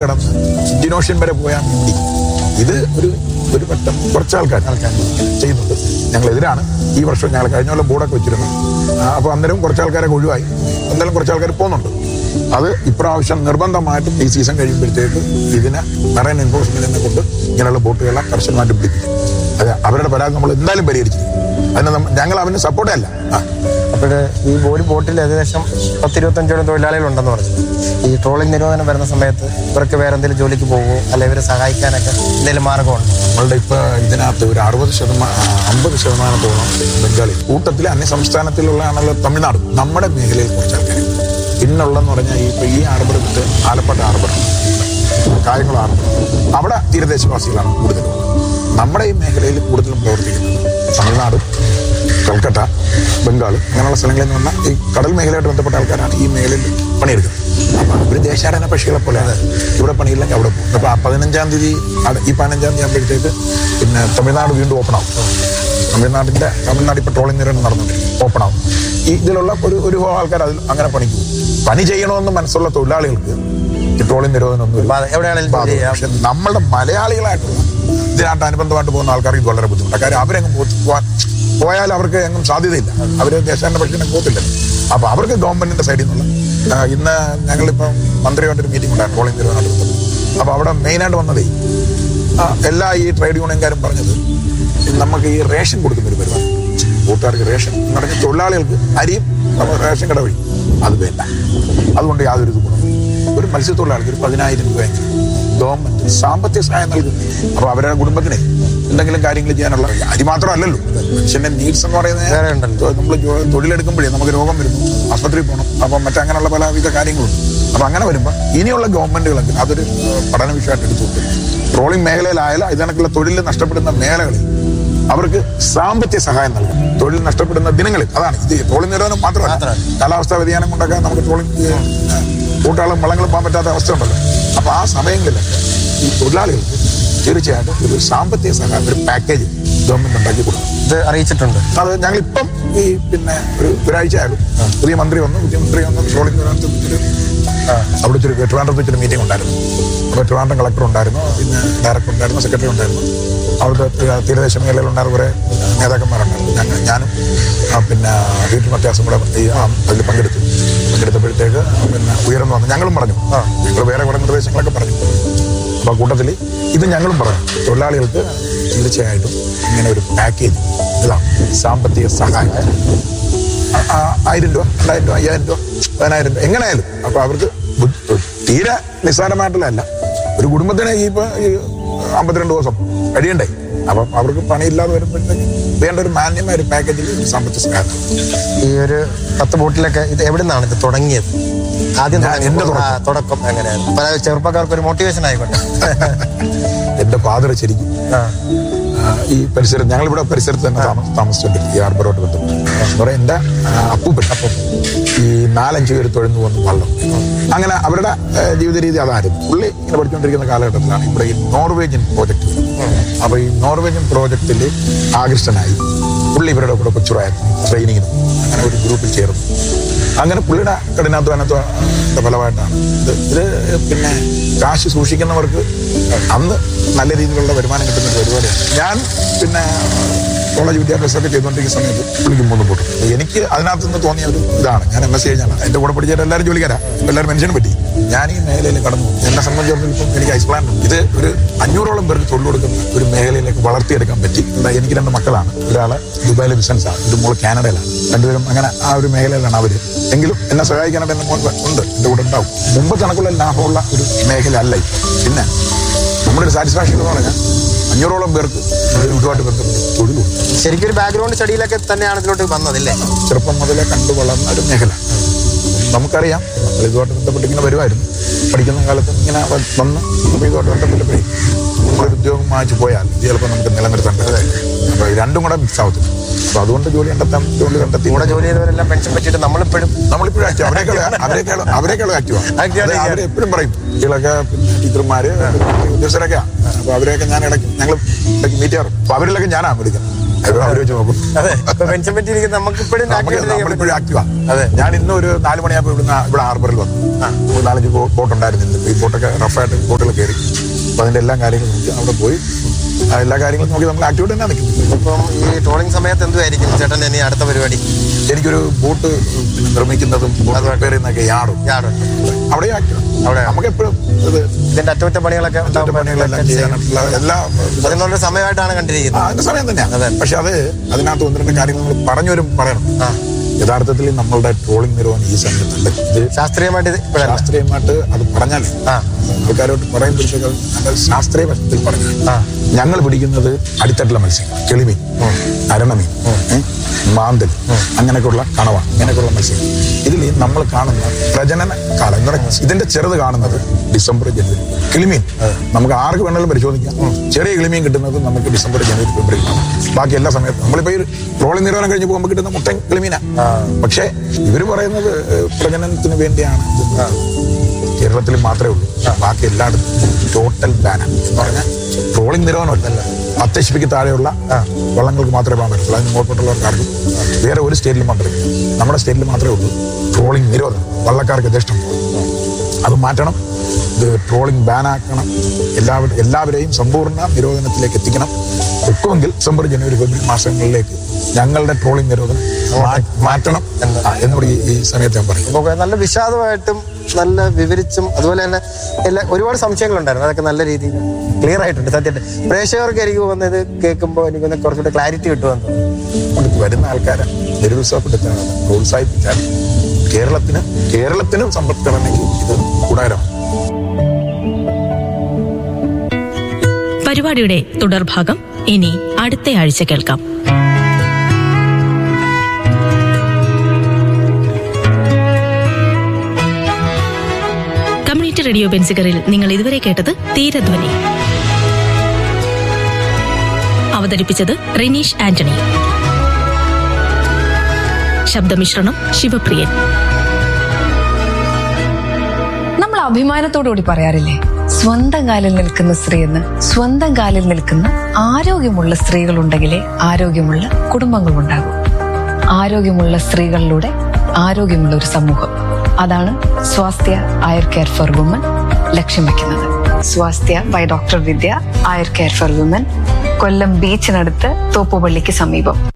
കിടന്ന് Indian ocean വരെ പോയാൽ വേണ്ടി ഇത് ഒരു ഒരു പറ്റം കുറച്ച് ആൾക്കാർ ആൾക്കാർ ചെയ്യുന്നുണ്ട് ഞങ്ങൾ എതിരാണ് ഈ വർഷം ഞങ്ങൾ കഴിഞ്ഞ കൊല്ലം ബോർഡൊക്കെ വെച്ചിരുന്നു ആ, അപ്പൊ അന്നേരം കുറച്ച് ആൾക്കാരൊക്കെ ഒഴിവായി എന്തായാലും കുറച്ച് ആൾക്കാർ പോകുന്നുണ്ട് അത് ഇപ്രാവശ്യം നിർബന്ധമായിട്ടും ഈ സീസൺ കഴിയുമ്പോഴത്തേക്ക് ഇതിനെ മെറൈൻ എൻഫോഴ്സ്മെന്റിനെ കൊണ്ട് ഇങ്ങനെയുള്ള ബോട്ടുകളെ കർശനമായിട്ട് പിടിപ്പിക്കും അത് അവരുടെ പരാതി നമ്മൾ എന്തായാലും പരിഹരിച്ചിരിക്കും അതിന് നമ്മ- ഞങ്ങൾ അവന് സപ്പോർട്ടേ അല്ല ആ അപ്പോൾ ഈ ഒരു ബോട്ടിൽ ഏകദേശം പത്തിരുപത്തഞ്ചോളം തൊഴിലാളികളുണ്ടെന്ന് പറഞ്ഞു ഈ ട്രോളിംഗ് നിരോധനം വരുന്ന സമയത്ത് ഇവർക്ക് വേറെ എന്തെങ്കിലും ജോലിക്ക് പോകുമോ അല്ലെ ഇവരെ സഹായിക്കാനൊക്കെ എന്തെങ്കിലും മാർഗമുണ്ട് നമ്മളുടെ ഇപ്പൊ ഇതിനകത്ത് ഒരു അറുപത് ശതമാനം അമ്പത് ശതമാനത്തോളം ബംഗാളി കൂട്ടത്തിൽ അന്യ സംസ്ഥാനത്തിലുള്ള ആണല്ലോ തമിഴ്നാട് നമ്മുടെ മേഖലയിൽ കുറച്ച് ആൾക്കാർ പിന്നുള്ളതെന്ന് പറഞ്ഞാൽ ഈ ഇപ്പൊ ഈ ആർബർ വിട്ട് ആലപ്പാട് ആർബർ കായംകുളം ആർബർ അവിടെ തീരദേശവാസികളാണ് കൂടുതലും നമ്മുടെ ഈ മേഖലയിൽ കൂടുതലും പ്രവർത്തിക്കുന്നത് തമിഴ്നാട് കൽക്കട്ട ബംഗാൾ അങ്ങനെയുള്ള സ്ഥലങ്ങളിൽ നിന്ന് വന്ന ഈ കടൽ മേഖലയായിട്ട് ബന്ധപ്പെട്ട ആൾക്കാരാണ് ഈ മേഖലയിൽ പണിയെടുക്കുന്നത് അപ്പൊ അവര് ദേശാടന പക്ഷികളെ പോലെയാണ് ഇവിടെ പണിയില്ലെങ്കിൽ അവിടെ പോകും അപ്പൊ ആ പതിനഞ്ചാം തീയതി അട- ഈ പതിനഞ്ചാം തീയതി ആകുമ്പോഴത്തേക്ക് പിന്നെ തമിഴ്നാട് വീണ്ടും ഓപ്പൺ ആവും തമിഴ്നാടിന്റെ തമിഴ്നാട് ഇപ്പൊ ട്രോളിംഗ് നിരോധനം നടന്നുകൊണ്ടിരിക്കും ഓപ്പൺ ആവും ഈ ഇതിലുള്ള ഒരു ഒരു ആൾക്കാർ അതിൽ അങ്ങനെ പണിക്ക് പോകും പണി ചെയ്യണമെന്ന് മനസ്സുള്ള തൊഴിലാളികൾക്ക് ഈ ട്രോളിംഗ് നിരോധനം ഒന്നും അപ്പൊ അത് എവിടെയാണെങ്കിലും ജോലി ചെയ്യാം പക്ഷെ നമ്മുടെ മലയാളികളായിട്ടുള്ള ഇതിനായിട്ട് അനുബന്ധമായിട്ട് പോകുന്ന ആൾക്കാർക്ക് ഇത് വളരെ ബുദ്ധിമുട്ടാണ് കാര്യം അവരെങ്ങും പോ- പോവാൻ പോയാൽ അവർക്ക് എങ്ങും സാധ്യതയില്ല അവര് ദേശാന്റെ പക്ഷിനെ പോകത്തില്ല അപ്പൊ അവർക്ക് ഗവൺമെന്റിന്റെ സൈഡിൽ നിന്നുള്ള ആ, ഇന്ന് ഞങ്ങളിപ്പം മന്ത്രിയായിട്ടൊരു മീറ്റിംഗ് ഉണ്ടായിരുന്നു ട്രോളിംഗ് നിരോധനം അപ്പൊ അവിടെ മെയിനായിട്ട് വന്നതേ ആ, എല്ലാ ഈ ട്രേഡ് യൂണിയൻകാരും പറഞ്ഞത് നമുക്ക് ഈ റേഷൻ കൊടുക്കുന്ന ഒരു പരിപാടി കൂട്ടുകാർക്ക് റേഷൻ എന്ന് പറഞ്ഞാൽ തൊഴിലാളികൾക്ക് അരിയും നമ്മൾ റേഷൻ കട വഴി അത് വേണ്ട അതുകൊണ്ട് യാതൊരു ഇത് ഗുണവും ഒരു മത്സ്യത്തൊഴിലാളിക്ക് ഒരു പതിനായിരം രൂപയെങ്കിലും ഗവൺമെന്റ് സാമ്പത്തിക സഹായം നൽകും അപ്പൊ അവരുടെ കുടുംബത്തിന് എന്തെങ്കിലും കാര്യങ്ങൾ ചെയ്യാനുള്ള അരി മാത്രമല്ലല്ലോ മനുഷ്യന്റെ നീഡ്സ് എന്ന് വേറെ പറയുന്നത് ഉണ്ടല്ലോ. നമ്മൾ തൊഴിലെടുക്കുമ്പോഴേ നമുക്ക് രോഗം വരുന്നു ആസ്പത്രിയിൽ പോകണം അപ്പം മറ്റങ്ങനെയുള്ള പലവിധ കാര്യങ്ങളുണ്ട് അപ്പൊ അങ്ങനെ വരുമ്പോൾ ഇനിയുള്ള ഗവൺമെന്റുകളെങ്കിൽ അതൊരു ഏഹ്, പഠന വിഷയമായിട്ട് എടുത്തുകൊണ്ട് ട്രോളിംഗ് മേഖലയിലായാലും ഇതിനൊക്കെയുള്ള തൊഴിൽ നഷ്ടപ്പെടുന്ന മേഖലകളിൽ അവർക്ക് സാമ്പത്തിക സഹായം നൽകും തൊഴിൽ നഷ്ടപ്പെടുന്ന ദിനങ്ങളിൽ അതാണ് ഇത് ട്രോളിംഗ് നിരോധനം മാത്രമല്ല മാത്രമല്ല. കാലാവസ്ഥാ വ്യതിയാനം കൊണ്ടൊക്കെ നമുക്ക് ട്രോളിംഗ് കൂട്ടാളും വള്ളങ്ങളും പോകാൻ പറ്റാത്ത അവസ്ഥ ഉണ്ടല്ലോ അപ്പൊ ആ സമയങ്ങളിലൊക്കെ ഈ തൊഴിലാളികൾക്ക് തീർച്ചയായിട്ടും ഒരു സാമ്പത്തിക സഹായം ഒരു പാക്കേജ് ഗവൺമെന്റ് ഉണ്ടാക്കി കൊടുക്കും ഇത് അറിയിച്ചിട്ടുണ്ട് അത് ഞങ്ങളിപ്പം ഈ പിന്നെ ഒരു ഒരാഴ്ച ആയാലും പുതിയ മന്ത്രി വന്നു പുതിയ മന്ത്രി വന്നു ട്രോളിംഗ് നിരോധനത്തിൽ ഒരു അവിടുത്തെ ഒരു ട്രിവാൻഡ്രത്ത് വെച്ചൊരു മീറ്റിംഗ് ഉണ്ടായിരുന്നു അപ്പോൾ ട്രിവാൻഡ്രം കളക്ടർ ഉണ്ടായിരുന്നു പിന്നെ ഡയറക്ടർ ഉണ്ടായിരുന്നു സെക്രട്ടറി ഉണ്ടായിരുന്നു അവിടുത്തെ തീ- തീരദേശ മേഖലയിൽ ഉണ്ടായിരുന്ന കുറേ നേതാക്കന്മാരുണ്ടായിരുന്നു ഞങ്ങൾ ഞാനും ആ, പിന്നെ വീട്ടിൽ മത്യാസം കൂടെ ഈ ആ, അതിൽ പങ്കെടുത്തു പങ്കെടുത്തപ്പോഴത്തേക്ക് പിന്നെ ഉയർന്നു വന്നു ഞങ്ങളും പറഞ്ഞു ഞങ്ങൾ വേറെ കുറേ നിർദ്ദേശങ്ങളൊക്കെ പറഞ്ഞു അപ്പോൾ കൂട്ടത്തിൽ ഇത് ഞങ്ങളും പറഞ്ഞു തൊഴിലാളികൾക്ക് തീർച്ചയായിട്ടും ഇങ്ങനെ ഒരു പാക്കേജ് ഇതാണ് സാമ്പത്തിക സഹായം ആ- ആ ആയിരം രൂപ രണ്ടായിരം രൂപ അയ്യായിരം രൂപ പതിനായിരം രൂപ എങ്ങനെയായാലും അപ്പൊ അവർക്ക് ബുദ്ധി- തീരെ നിസ്സാരമായിട്ടുള്ളതല്ല ഒരു കുടുംബത്തിന് ഈ ഇപ്പൊ ഈ അമ്പത്തിരണ്ട് ദിവസം കഴിയണ്ടേ അപ്പം അവർക്ക് പണിയില്ലാതെ വരുമ്പോഴത്തേക്ക് വേണ്ട ഒരു മാന്യമായ ഒരു പാക്കേജിൽ ഒരു സാമ്പത്തിക സഹായം ഈ ഒരു പത്ത് ബോട്ടിലൊക്കെ ഇത് എവിടെ നിന്നാണ് ഇത് തുടങ്ങിയത് ആദ്യം ഞാൻ- തുടങ്ങിയ- എന്റെ തുടക്കം. ആ, തുടക്കം എങ്ങനെയായിരുന്നു പല ചെറുപ്പക്കാർക്ക് ഒരു മോട്ടിവേഷൻ ആയിക്കോട്ടെ എന്റെ ഫാദർ ശരിക്കും ആ. ആ, ഈ പരിസരത്ത് ഞങ്ങളിവിടെ പരിസരത്ത് തന്നെ താമ താമസിച്ചുകൊണ്ടിരിക്കും ഈ ആർബറോട്ട് ബന്ധപ്പെട്ട് എന്ന് പറയാം എന്റെ ആ, അപ്പൂപ്പൻ അപ്പം ഈ നാലഞ്ച് പേര് തൊഴുന്നു വന്ന് വള്ളം അങ്ങനെ അവരുടെ ആ, ജീവിത രീതി അതായിരുന്നു പുള്ളി ഇങ്ങനെ പഠിച്ചുകൊണ്ടിരിക്കുന്ന കാലഘട്ടത്തിലാണ് ഇവിടെ ഈ നോർവേജിയൻ പ്രോജക്റ്റ് അപ്പൊ ഈ നോർവേജിയൻ പ്രോജക്റ്റിൽ ആകൃഷ്ടനായി പുള്ളി ഇവരുടെ കൂടെ കൊച്ചുറായിരുന്നു ട്രെയിനിങ്ങിന് അങ്ങനെ ഒരു ഗ്രൂപ്പിൽ ചേർന്നു അങ്ങനെ പുള്ളിയുടെ കഠിനാധ്വാനത്തിന്റെ ഫലമായിട്ടാണ് ഇത് ഇത് പിന്നെ കാശ് സൂക്ഷിക്കുന്നവർക്ക് അന്ന് നല്ല രീതിയിലുള്ള വരുമാനം കിട്ടുന്ന ഒരു പരിപാടിയാണ് ഞാൻ പിന്നെ കോളേജ് വിദ്യാഭ്യാസമൊക്കെ ചെയ്തുകൊണ്ടിരിക്കുന്ന സമയത്ത് പുള്ളിക്ക് മൂന്ന് പൊട്ടും എനിക്ക് അതിനകത്ത് നിന്ന് തോന്നിയ ഒരു ഇതാണ് ഞാൻ എം എസ് സി കഴിഞ്ഞാണ് എന്റെ കൂടെ പഠിച്ചിട്ട് എല്ലാവരും ജോലിക്കാരാ ഇപ്പൊ എല്ലാവരും മനുഷ്യനെ പറ്റി ഞാൻ ഈ മേഖലയിൽ കടന്നു പോകും. എന്നെ സംബന്ധിച്ചിടത്തോളം ഇപ്പം എനിക്ക് ഐസ് പ്ലാൻ ഉണ്ട് ഇത് ഒരു അഞ്ഞൂറോളം പേർക്ക് തൊഴിൽ കൊടുക്കുന്ന ഒരു മേഖലയിലേക്ക് വളർത്തിയെടുക്കാൻ പറ്റി എന്താ എനിക്ക് രണ്ട് മക്കളാണ് ഒരാള് ദുബായിലെ ബിസിനസ് ആണ് ഒരു മോള് കാനഡയിലാണ് രണ്ടുപേരും അങ്ങനെ ആ ഒരു മേഖലയിലാണ് അവര് എങ്കിലും എന്നെ സഹായിക്കാനായിട്ട് എന്റെ മോൻ ഉണ്ട് എന്റെ കൂടെ ഉണ്ടാവും മുമ്പ് കണക്കുള്ള ലാഭമുള്ള ഒരു മേഖല അല്ല ഇത്. പിന്നെ നമ്മുടെ ഒരു സാറ്റിസ്ഫാക്ഷൻ എന്ന് പറഞ്ഞാൽ അഞ്ഞൂറോളം പേർക്ക് ഇതുമായിട്ട് ബന്ധപ്പെട്ട് തൊഴിൽ കൊടുക്കും ശരിക്കും ഒരു ബാക്ക്ഗ്രൗണ്ട് സ്റ്റഡിയിലൊക്കെ തന്നെയാണ് ഇതിലോട്ട് വന്നതല്ലേ ചെറുപ്പം മുതലേ കണ്ടു വളർന്ന ഒരു മേഖല നമുക്കറിയാം നമ്മൾ ഇതുമായിട്ട് ബന്ധപ്പെട്ട് ഇങ്ങനെ വരുമായിരുന്നു പഠിക്കുന്ന കാലത്ത് ഇങ്ങനെ വ- വന്ന് നമ്മൾ ഇതുമായിട്ട് ബന്ധപ്പെട്ടപ്പോഴേ നമ്മളൊരു ഉദ്യോഗം വാങ്ങിച്ചു പോയാൽ ഇത് ചിലപ്പോൾ നമുക്ക് നിലനിർത്താൻ പറ്റില്ല അപ്പോൾ ഇത് രണ്ടും കൂടെ മിക്സ് ആവത്തില്ല അപ്പോൾ അതുകൊണ്ട് ജോലി കണ്ടെത്താൻ ജോലി കണ്ടെത്തി കൂടെ ജോലി ചെയ്തവരെല്ലാം പെൻഷൻ പറ്റിയിട്ട് നമ്മളിപ്പോഴും നമ്മളിപ്പോഴും ആക്റ്റീവ് അവരെക്കാൾ അവരെക്കാൾ അവരെക്കാൾ ആക്റ്റീവാണ് Active ആണ്. അവരെ എപ്പോഴും പറയും കുട്ടികളൊക്കെ പിന്നെ ടീച്ചർമാര് ഉദ്യോഗസ്ഥരൊക്കെയാ അപ്പൊ അവരെയൊക്കെ ഞാൻ ഇടയ്ക്ക് ഞങ്ങൾ ഇടയ്ക്ക് മീറ്റ് ചെയ്യാറുണ്ട് അപ്പൊ അവരിലൊക്കെ ഞാനാ വിളിക്കുന്നത് അത് അവർ വെച്ച് നോക്കും അതെ ഇപ്പൊ പെൻഷൻ പറ്റിയിരിക്കുന്ന നമുക്ക് ഇപ്പോഴും നമുക്ക് നമ്മളിപ്പോഴും ആക്റ്റീവാ അതെ. ഞാൻ ഇന്ന് ഒരു നാല് മണിയാകുമ്പോൾ ഇവിടുന്ന് ഇവിടെ ഹാർബറിൽ വന്നു ഒരു നാലഞ്ച് ബോട്ട് ഉണ്ടായിരുന്നില്ല ഈ ബോട്ടൊക്കെ റഫായിട്ട് ബോട്ടിൽ കയറി അപ്പൊ അതിന്റെ എല്ലാ കാര്യങ്ങളും നോക്കി അവിടെ പോയി ആ എല്ലാ കാര്യങ്ങളും നോക്കി നമ്മൾ ആക്റ്റീവായിട്ട് തന്നെ നിൽക്കുന്നത് ഇപ്പം ഈ ട്രോളിംഗ് സമയത്ത് എന്തുമായിരിക്കും ചേട്ടൻ ഇനി അടുത്ത പരിപാടി എനിക്കൊരു ബോട്ട് പിന്നെ നിർമ്മിക്കുന്നതും ബോട്ട് റിപ്പയർ ചെയ്യുന്നതൊക്കെ യാടും യാറുണ്ട് അവിടെ ആക്റ്റീവ് അവിടെ. നമുക്ക് എപ്പോഴും ഇത് ഇതിന്റെ അറ്റകുറ്റപ്പണികളൊക്കെ ഉണ്ടാകുമ്പോൾ പണികളെല്ലാം ചെയ്യാനുള്ള എല്ലാ അതിനുള്ളൊരു സമയമായിട്ടാണ് ആ, കണ്ടിരിക്കുന്നത് അതിന്റെ സമയം അതെ. തന്നെയാണ് പക്ഷെ അത് അതിനകത്ത് ഒന്ന് രണ്ട് കാര്യങ്ങൾ നമ്മൾ പറഞ്ഞു വരും പറയണം ആ യഥാർത്ഥത്തിൽ നമ്മളുടെ ട്രോളിംഗ് നിരോധനം ഈ സമയത്തല്ല ഇത് ശാസ്ത്രീയമായിട്ട് ഇത് ഇപ്പോഴല്ല ശാസ്ത്രീയമായിട്ട് അത് പറഞ്ഞാൽ ആ ആൾക്കാരോട്ട് പറയുമ്പോഴത്തേക്ക് അത് നല്ല ശാസ്ത്രീയ വശത്തിൽ പറഞ്ഞു ആ ഞങ്ങൾ പിടിക്കുന്നത് അടിത്തട്ടിലെ മത്സ്യങ്ങൾ കിളിമീൻ അരണമീൻ ഏ, മാന്തൽ അങ്ങനെയൊക്കെയുള്ള കണവ അങ്ങനെയൊക്കെയുള്ള മത്സ്യങ്ങൾ ഇതിൽ നമ്മൾ കാണുന്ന പ്രജനന കാലം എന്ന് പറഞ്ഞാൽ ഇതിന്റെ ചെറുത് കാണുന്നത് ഡിസംബർ ജനുവരി കിളിമീൻ നമുക്ക് ആർക്ക് വേണമെങ്കിലും പരിശോധിക്കാം ചെറിയ കിളിമീൻ കിട്ടുന്നത് നമുക്ക് ഡിസംബർ ജനുവരി ഫെബ്രുവരി ബാക്കി എല്ലാ സമയത്തും നമ്മളിപ്പോ ഈ ട്രോളിംഗ് നിരോധനം കഴിഞ്ഞ് പോകുമ്പോൾ കിട്ടുന്ന മുട്ടൻ കിളിമീനാ പക്ഷേ ഇവർ പറയുന്നത് ഏഹ്, പ്രജനനത്തിന് വേണ്ടിയാണ് ഇത് കേരളത്തിൽ മാത്രമേ ഉള്ളൂ ബാക്കി എല്ലായിടത്തും ടോട്ടൽ ബാന എന്ന് പറഞ്ഞാൽ ട്രോളിംഗ് നിരോധനമല്ല പത്ത് എച്ച് പിക്ക് താഴെയുള്ള വള്ളങ്ങൾക്ക് മാത്രമേ പോകാൻ പറ്റുള്ളൂ അതിന് മുമ്പോട്ടുള്ളവർക്കാർക്കും വേറെ ഒരു സ്റ്റേറ്റിലും മാത്രമേ നമ്മുടെ സ്റ്റേറ്റിൽ മാത്രമേ ഉള്ളൂ ട്രോളിംഗ് നിരോധനം വള്ളക്കാർക്ക് യഥേഷ്ടം അത് മാറ്റണം ഇത് ട്രോളിംഗ് ബാൻ ആക്കണം എല്ലാവരും എല്ലാവരെയും സമ്പൂർണ്ണ നിരോധനത്തിലേക്ക് എത്തിക്കണം ഒക്കുമെങ്കിൽ ഡിസംബർ ജനുവരി ഫെബ്രുവരി മാസങ്ങളിലേക്ക് ഞങ്ങളുടെ ട്രോളിംഗ് നിരോധനം മാ- മാറ്റണം ആ, എന്നോട് ഈ- ഈ സമയത്ത് ഞാൻ പറയും അപ്പൊ നല്ല വിഷാദമായിട്ടും നല്ല വിവരിച്ചും അതുപോലെ തന്നെ എല്ലാ ഒരുപാട് സംശയങ്ങളുണ്ടായിരുന്നു അതൊക്കെ നല്ല രീതിയിൽ ക്ലിയർ ആയിട്ടുണ്ട് സത്യമായിട്ട് പ്രേക്ഷകർക്ക് എനിക്ക് തോന്നുന്നത് കേൾക്കുമ്പോൾ എനിക്കൊന്ന് കുറച്ചുകൂടി ക്ലാരിറ്റി കിട്ടുമെന്ന് തോന്നുന്നു. കൊണ്ട് വരുന്ന ആൾക്കാരെ നിരുത്സാഹപ്പെടുത്താൻ പ്രോത്സാഹിപ്പിച്ചാൽ കേരളത്തിന് കേരളത്തിനും സമ്പദ്ഘടനയ്ക്ക് ഇത് ഗുണകരമാണ് പരിപാടിയുടെ തുടർഭാഗം ഇനി അടുത്ത ആഴ്ച കേൾക്കാം കമ്മ്യൂണിറ്റി റേഡിയോ ബെൻസികറിൽ നിങ്ങൾ ഇതുവരെ കേട്ടത് തീരധ്വനി അവതരിപ്പിച്ചത് റിനീഷ് ആന്റണി ശബ്ദമിശ്രണം ശിവപ്രിയൻ നമ്മൾ അഭിമാനത്തോടുകൂടി പറയാറില്ലേ സ്വന്തം കാലിൽ നിൽക്കുന്ന സ്ത്രീ എന്ന് സ്വന്തം കാലിൽ നിൽക്കുന്ന ആരോഗ്യമുള്ള സ്ത്രീകൾ ഉണ്ടെങ്കിലേ ആരോഗ്യമുള്ള കുടുംബങ്ങൾ ഉണ്ടാകും ആരോഗ്യമുള്ള സ്ത്രീകളിലൂടെ ആരോഗ്യമുള്ള ഒരു സമൂഹം അതാണ് Swasthya Ayur care for woman ലക്ഷ്യം വെക്കുന്നത് Swasthya by doctor Vidya Ayur care for woman Kollam ബീച്ചിനടുത്ത് തോപ്പുപള്ളിക്ക് സമീപം